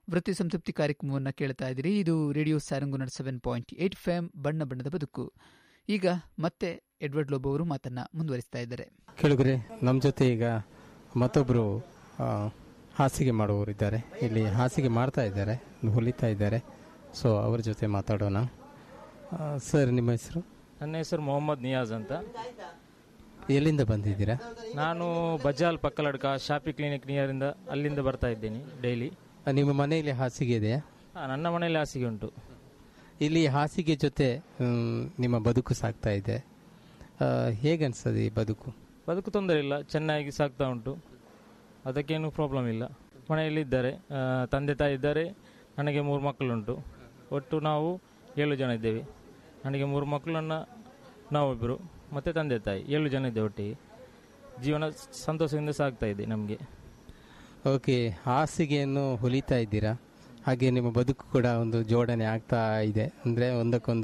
ವೃತ್ತಿ ಸಂತೃಪ್ತಿ ಕಾರ್ಯಕ್ರಮವನ್ನು ಕೇಳ್ತಾ ಇದ್ದೀರಿ ಇದು ರೇಡಿಯೋ ಸ್ಯಾರಂಗುನರ್ ಸೆವೆನ್ ಪಾಯಿಂಟ್ ಏಟ್ ಫೆಮ್ ಬಣ್ಣ ಬಣ್ಣದ ಬದುಕು ಈಗ ಮತ್ತೆ ಎಡ್ವರ್ಡ್ ಲೋಬ್ ಅವರು ಮಾತನ್ನ ಮುಂದುವರಿಸ್ತಾ ಇದ್ದಾರೆ ಕೇಳಿದ್ರೆ ನಮ್ಮ ಜೊತೆ ಈಗ ಮತ್ತೊಬ್ಬರು ಹಾಸಿಗೆ ಮಾಡುವವರಿದ್ದಾರೆ ಇಲ್ಲಿ ಹಾಸಿಗೆ ಮಾಡ್ತಾ ಇದ್ದಾರೆ ಹೊಲಿತಾ ಇದ್ದಾರೆ ಸೊ ಅವ್ರ ಜೊತೆ ಮಾತಾಡೋಣ ಆ, ಸರ್ ನಿಮ್ಮ ಹೆಸರು ನನ್ನ ಹೆಸರು ಮೊಹಮ್ಮದ್ ನಿಯಾಜ್ ಅಂತ ಎಲ್ಲಿಂದ ಬಂದಿದ್ದೀರಾ ನಾನು ಬಜಾಲ್ ಪಕ್ಕಲಡ್ಕ ಶಾಪಿ ಕ್ಲಿನಿಕ್ ನಿಯರಿಂದ ಅಲ್ಲಿಂದ ಬರ್ತಾ ಇದ್ದೀನಿ ಡೈಲಿ ಆ, ನಿಮ್ಮ ಮನೆಯಲ್ಲಿ ಹಾಸಿಗೆ ಇದೆಯಾ ನನ್ನ ಮನೆಯಲ್ಲಿ ಹಾಸಿಗೆ ಉಂಟು ಇಲ್ಲಿ ಹಾಸಿಗೆ ಜೊತೆ ಮ್, ನಿಮ್ಮ ಬದುಕು ಸಾಗ್ತಾ ಇದೆ ಆ, ಹೇಗನ್ಸ್ತದೆ ಈ ಬದುಕು ಬದುಕು ತೊಂದರೆ ಇಲ್ಲ ಚೆನ್ನಾಗಿ ಸಾಗ್ತಾ ಉಂಟು ಅದಕ್ಕೇನು ಪ್ರಾಬ್ಲಮ್ ಇಲ್ಲ ಮನೆಯಲ್ಲಿ ಇದ್ದಾರೆ ಆ, ತಂದೆ ತಾಯಿ ಇದ್ದಾರೆ ನನಗೆ ಮೂರು ಮಕ್ಕಳುಂಟು ಒಟ್ಟು ನಾವು ಏಳು ಜನ ಇದ್ದೇವೆ ನನಗೆ ಮೂರು ಮಕ್ಕಳನ್ನು ನಾವಿಬ್ಬರು ಮತ್ತು ತಂದೆ ತಾಯಿ ಏಳು ಜನ ಇದ್ದೇವೆ ಒಟ್ಟಿಗೆ ಜೀವನ ಸಂತೋಷದಿಂದ ಸಾಗ್ತಾ ಇದೆ ನಮಗೆ ಓಕೆ ಹಾಸಿಗೆಯನ್ನು ಹೊಲಿತಾ ಇದ್ದೀರಾ ಹಾಗೆ ನಿಮ್ಮ ಬದುಕು ಕೂಡ ಒಂದು ಜೋಡಣೆ ಆಗ್ತಾ ಇದೆ ಅಂದರೆ ಒಂದಕ್ಕೊಂದು